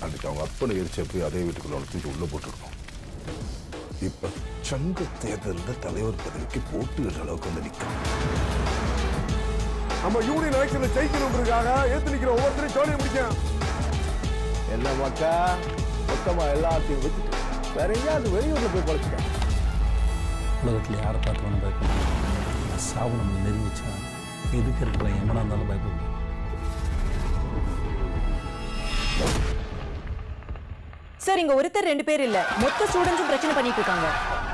அன்றைக்கு அவங்க அப்பனை எரிச்ச போய் அதே வீட்டுக்குள்ள அவனை தூக்கி உள்ள போட்டுருக்கோம் இப்ப சங்க தேர்தலில் தலைவர் பதவிக்கு போட்டுகிற அளவுக்கு வந்து நிற்கும் நம்ம யூனியன் எலெக்ஷன்ல ஜெயிக்கணுங்கிறதுக்காக ஏத்து நிக்கிற ஒவ்வொருத்தரையும் ஜோலியை முடிக்கும் என்ன மக்கா மொத்தமா எல்லாத்தையும் விட்டுட்டு வேற எங்கேயாவது வெளியூர்ல போய் பழச்சிட்டேன் உலகத்தில் யாரை பார்த்து வேணும் பயப்படணும் சாவு நம்மளை நெருங்கிச்சா எதுக்கு இருக்கிற எவனாக இருந்தாலும் பயப்படணும் சார் இங்க ஒருத்தர் ரெண்டு பேர் இல்ல மொத்த ஸ்டூடெண்ட்ஸும் பிரச்சனை பண்ணிட்டு இருக்காங்க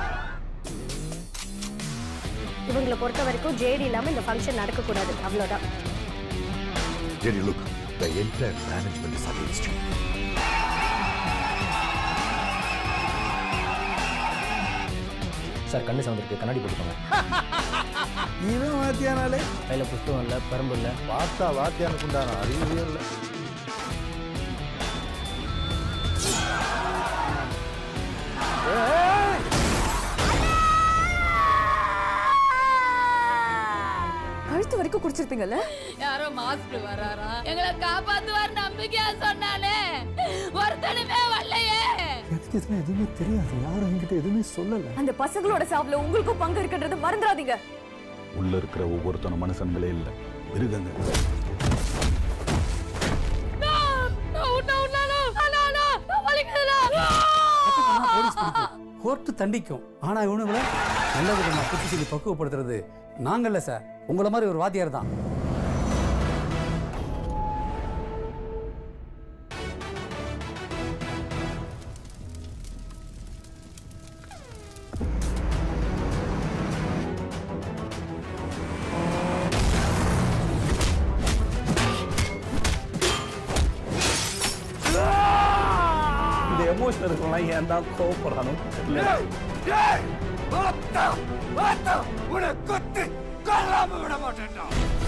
இவங்களை பொறுத்த வரைக்கும் ஜேடி இல்லாம இந்த ஃபங்க்ஷன் நடக்கக்கூடாது அவ்வளவுதான் Jerry, look, the entire management is against you. Sir கண்ணு சவுந்திருக்கு கண்ணாடி போட்டுக்கோங்க இவன் வாத்தியானாலே கையில் புஸ்தகம் இல்லை பரம்பு இல்லை பார்த்தா வாத்தியானுக்கு உண்டான அறிவே இல்லை கழுத்து வரைக்கும் குடிச்சிருப்பீங்கல்ல யாரோ மாஸ்டர் வராரா எங்களை காப்பாத்துவார் நம்பிக்கையா சொன்னாலே ஒருத்தனுமே வரலையே எனக்கு எதுவுமே எதுவுமே தெரியாது யாரும் என்கிட்ட எதுவுமே சொல்லலை அந்த பசங்களோட சாவுல உங்களுக்கும் பங்கு இருக்குன்றத மறந்துடாதீங்க உள்ள இருக்கிற ஒவ்வொருத்தன மனுஷங்களே இல்ல மிருகங்க கோர்ட்டு தண்டிக்கும் ஆனா இவனுங்களை நல்ல விதமா குத்தி சொல்லி பக்குவப்படுத்துறது நாங்கள்ல சார் உங்களை மாதிரி ஒரு வாத்தியார் தான் இந்த எமோஷனல் இருக்கலாம் ஏன் தான் கோவப்படுறானோ தெரியல உன்னை கொத்து கொல்லாம விட மாட்டேன்டா